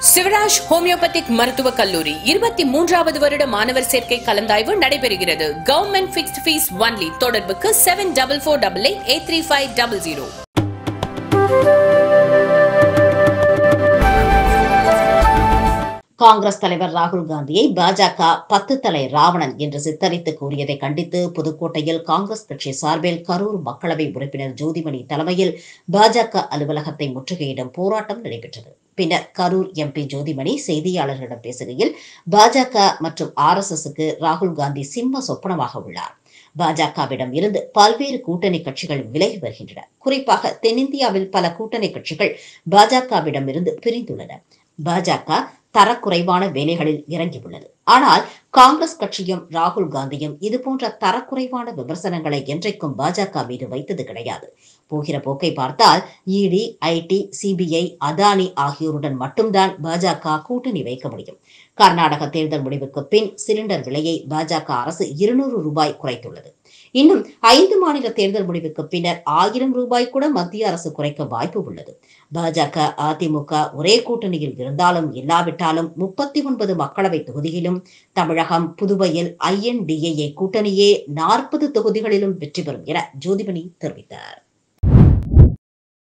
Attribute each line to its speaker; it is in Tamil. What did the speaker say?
Speaker 1: சிவராஜ் ஹோமியோபதிக் மருத்துவக் கல்லூரி இருபத்தி மூன்றாவது வருட மாணவர் சேர்க்கை கலந்தாய்வு நடைபெறுகிறது கவர்மெண்ட் பிக்ஸ்ட் ஃபீஸ் ஒன்லி தொடர்புக்கு seven double four double eight eight three five double zero
Speaker 2: Congress தலைவர் ராகுல் காந்தியை பாஜக பத்து தலை ராவணன் என்று சித்தரித்து கூறியதை கண்டித்து புதுக்கோட்டையில் காங்கிரஸ் கட்சி சார்பில் கரூர் மக்களவை உறுப்பினர் ஜோதிமணி தலைமையில் பாஜக அலுவலகத்தை முற்றுகையிடும் போராட்டம் நடைபெற்றது பின்னர் கரூர் எம்பி ஜோதிமணி செய்தியாளர்களிடம் பேசுகையில் பாஜக மற்றும் ஆர் எஸ் எஸ்க்கு ராகுல் காந்தி சிம்ம சொப்பனமாக உள்ளார் பாஜகவிடம் இருந்து பல்வேறு கூட்டணி கட்சிகள் விலகி வருகின்றன குறிப்பாக தென்னிந்தியாவில் பல கூட்டணி கட்சிகள் பாஜகவிடம் இருந்து பிரிந்துள்ளன பாஜக தரக்குறைவான வேலைகளில் இறங்கியுள்ளது ஆனால் காங்கிரஸ் கட்சியும் ராகுல் காந்தியும் இதுபோன்ற தரக்குறைவான விமர்சனங்களை என்றைக்கும் பாஜக மீது வைத்தது கிடையாது போகிற போக்கை பார்த்தால் இடி ஐடி சிபிஐ அதானி ஆகியோருடன் மட்டும்தான் பாஜக கூட்டணி வைக்க முடியும் கர்நாடக தேர்தல் முடிவுக்கு பின் சிலிண்டர் விலையை பாஜக அரசு இருநூறு ரூபாய் குறைத்துள்ளது இன்னும் ஐந்து மாநில தேர்தல் முடிவுக்கு பின்னர் ஆயிரம் ரூபாய் கூட மத்திய அரசு குறைக்க வாய்ப்பு உள்ளது பாஜக அதிமுக ஒரே கூட்டணியில் இருந்தாலும் இல்லாவிட்டாலும் முப்பத்தி ஒன்பது மக்களவை தொகுதியிலும் தமிழகம் புதுவையில் ஐஎன்டிஏ கூட்டணியே நாற்பது தொகுதிகளிலும் வெற்றி பெறும் என ஜோதிமணி தெரிவித்தார்